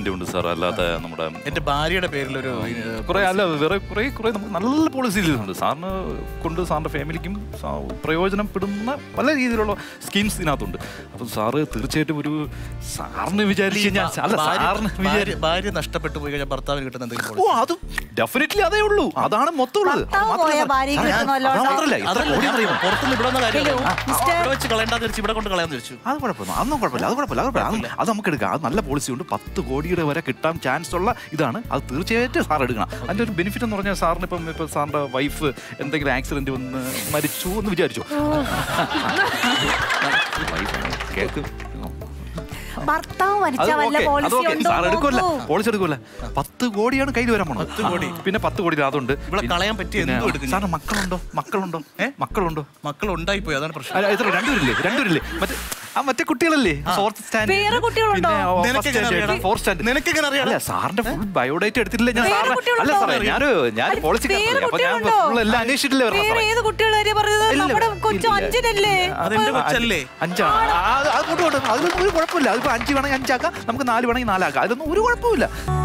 ഉണ്ട് സാർ അല്ലാതെ നമ്മുടെ എന്റെ ഭാര്യയുടെ പേരിലൊരു കുറെ അല്ല വേറെ കുറെ കുറെ നമുക്ക് നല്ല പോളിസീസ് ഉണ്ട് സാറിന് കൊണ്ട് സാറിന്റെ ഫാമിലിക്കും സാ- പ്രയോജനപ്പെടുന്ന പല രീതിയിലുള്ള സ്കീംസ് ഇതിനകത്തുണ്ട് അപ്പൊ സാറ് തീർച്ചയായിട്ടും ഒരു സാറിന് വിചാരിച്ചു കഴിഞ്ഞാൽ അല്ല സാറിന് വിചാരി ഭാര്യ ഭാര്യ നഷ്ടപ്പെട്ടു പോയി കഴിഞ്ഞാൽ ഭർത്താവിന് കിട്ടുന്ന എന്തെങ്കിലും ഓ അത് ഡെഫിനറ്റ്ലി അതേ ഉള്ളൂ അതാണ് മൊത്തം ഉള്ളത് അത് ഭർത്താവ് മാത്രമല്ല പോയ സാർ- ഭാര്യയ്ക്ക് സാർ, ഞാൻ- കിട്ടുന്നല്ലോ. അത് മാത്രമല്ല ഇത്ര അതല്ല, കോടി ഞാൻ അറിയുമോ പുറത്തുനിന്ന് ഇവിടെ വന്ന കാര്യം അയ്യോ, മിസ്റ്റർ. അവിടെ വെച്ച് കളയണ്ടാന്ന് വെച്ച് ഇവിടെ കൊണ്ട് കളയാന്ന് വെച്ചു അത് കുഴപ്പമില്ല അതൊന്നും കുഴപ്പമില്ല അത് കുഴപ്പമില്ല അത് കുഴപ്പമില്ല അത് അത് നമുക്ക് എടുക്കാം അത് നല്ല പോളിസി ഉണ്ട് പത്ത് കോടിയുടെ വരെ കിട്ടാൻ ചാൻസ് ഉള്ള ഇതാണ് അത് തീർച്ചയായിട്ടും സാർ എടുക്കണം അതിന്റെ ഒരു ബെനിഫിറ്റ് എന്ന് പറഞ്ഞാൽ സാറിന് ഇപ്പം ഇപ്പം സാറിന്റെ വൈഫ് എന്തെങ്കിലും ആക്സിഡന്റ് വന്ന് മരിച്ചു എന്ന് വിചാരിച്ചു വൈഫ് കേക്ക് ഭർത്താവ് അത് മരിച്ച വല്ല ഓക്കേ, അത് പോളിസി ഓക്കേ. ഉണ്ടോ സാർ എടുക്കുമല്ല നോക്കൂ. പോളിസി എടുക്കുമല്ല പത്ത് കോടിയാണ് കയ്യിൽ വരാൻ പോണത് പത്ത് കോടി. പിന്നെ പത്ത് കോടി അതുണ്ട് ഇവിടെ കളയാൻ പറ്റിയ പിന്നെ എന്തും എടുക്കും ഞാൻ. സാറിന് മക്കളുണ്ടോ മക്കളുണ്ടോ ഏ മക്കളുണ്ടോ മക്കൾ ഉണ്ടായിപ്പോയി അതാണ് പ്രശ്നം അല്ല, എത്ര രണ്ടുപേരില്ലേ രണ്ടുപേരില്ലേ മറ്റേ ആ മറ്റേ കുട്ടികളല്ലേ ഫോർത്ത് സ്റ്റാൻഡ് വേറെ കുട്ടികളുണ്ടോ? നിനക്കെങ്ങനെ അറിയാം? ഫോർത്ത് സ്റ്റാൻഡ് നിനക്കെങ്ങനെ അറിയാം? അല്ല സാറിന്റെ ഫുൾ ബയോഡേറ്റ് എടുത്തിട്ടില്ല ഞാൻ വേറെ സാറിന് കുട്ടികളുണ്ടോ? അല്ല സാറേ ഞാൻ ഞാൻ അല്ല, പോളിസി വേറെ അപ്പൊ ഞാൻ കുട്ടികളുണ്ടോ? ഫുൾ എല്ലാം അന്വേഷിച്ചിട്ടില്ലേ വരണം വേറെ സാറേ ഏത് കുട്ടികളുടെ കാര്യം പറഞ്ഞത് ഇല്ല, നമ്മുടെ കൊച്ചു ഇല്ല. അഞ്ചിനല്ലേ അതെന്റെ കൊച്ചല്ലേ അഞ്ചാണ് അത് കൊണ്ട് കൊണ്ട് അതിലൊന്നും ഒരു കുഴപ്പമില്ല അതിപ്പോ അഞ്ച് വേണമെങ്കിൽ അഞ്ചാക്കാം നമുക്ക് നാല് വേണമെങ്കിൽ നാലാക്കാം അതിലൊന്നും ഒരു കുഴപ്പമില്ല